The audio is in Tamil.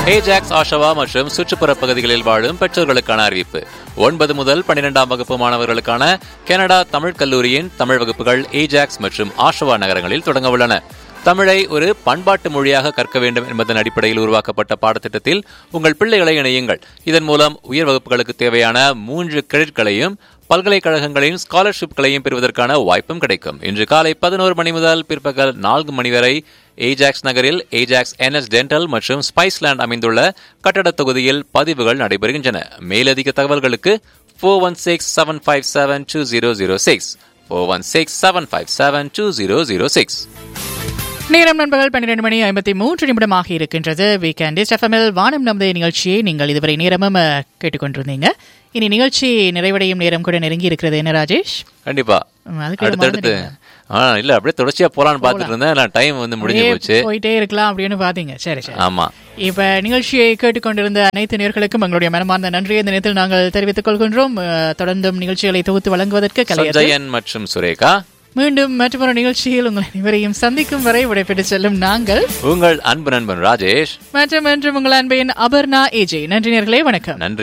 ஏஜாக்ஸ் ஆஷவா மற்றும் சுற்றுப்புற பகுதிகளில் வாழும் பெற்றோர்களுக்கான அறிவிப்பு ஒன்பது முதல் பன்னிரெண்டாம் வகுப்பு மாணவர்களுக்கான கனடா தமிழ் கல்லூரியின் தமிழ் வகுப்புகள் ஏஜாக்ஸ் மற்றும் ஆஷவா நகரங்களில் தொடங்க உள்ளன தமிழை ஒரு பண்பாட்டு மொழியாக கற்க வேண்டும் என்பதன் அடிப்படையில் உருவாக்கப்பட்ட பாடத்திட்டத்தில் உங்கள் பிள்ளைகளை இணையுங்கள் இதன் மூலம் உயர் வகுப்புகளுக்கு தேவையான மூன்று கிரெடிட்களையும் பல்கலைக்கழகங்களின் ஸ்காலர்ஷிப்களையும் பெறுவதற்கான வாய்ப்பும் கிடைக்கும் இன்று காலை பதினோரு மணி முதல் பிற்பகல் நான்கு மணி வரை ஏஜாக்ஸ் நகரில் ஏஜாக்ஸ் என்எஸ் டென்டல் மற்றும் ஸ்பைஸ்லேண்ட் அமைந்துள்ள கட்டடத் தொகுதியில் பதிவுகள் நடைபெறுகின்றன மேலதிக தகவல்களுக்கு four one six seven five seven two zero zero six four one six seven five seven two zero zero six நேரம் நண்பர்கள் பன்னிரண்டு மணி ஐம்பத்தி மூன்று நிமிடமாக இருக்கின்றது வீக்கெண்ட் எஃப்எம்எல் வானம் நமது நிகழ்ச்சியை நீங்கள் இதுவரை நேரமும் அஹ், கேட்டுக்கொண்டிருந்தீங்க இனி நிகழ்ச்சி நிறைவடையும் நேரம் கூட நெருங்கி இருக்கிறது என்ன ராஜேஷ் கண்டிப்பா ம், அதுக்குள்ள அடுத்தடுத்து ஆ இல்ல அப்படியே தொடர்ச்சியா போலான்னு பாத்துட்டு இருந்தேன் நான் டைம் வந்து முடிஞ்சு அப்படியே போச்சு போயிட்டே இருக்கலாம் அப்படின்னு பாத்தீங்க சரி சரி ஆமா இப்ப நிகழ்ச்சியை கேட்டுக்கொண்டிருந்த அனைத்து நேர்களுக்கும் எங்களுடைய மனமார்ந்த நன்றியை இந்த நேரத்தில் நாங்கள் தெரிவித்துக் கொள்கின்றோம் அஹ், தொடர்ந்தும் நிகழ்ச்சிகளை தொகுத்து வழங்குவதற்கு கலையது சஞ்சயன் மற்றும் சுரேகா மீண்டும் மற்றொரு நிகழ்ச்சியில் உங்கள் அனைவரையும் சந்திக்கும் வரை விடைபெற்று செல்லும் நாங்கள் உங்கள் அன்பு நண்பன் ராஜேஷ் மற்றும் மற்றும் உங்கள் அன்பையின் அபர்ணா ஏஜே நன்றி நேர்களே வணக்கம் நன்றி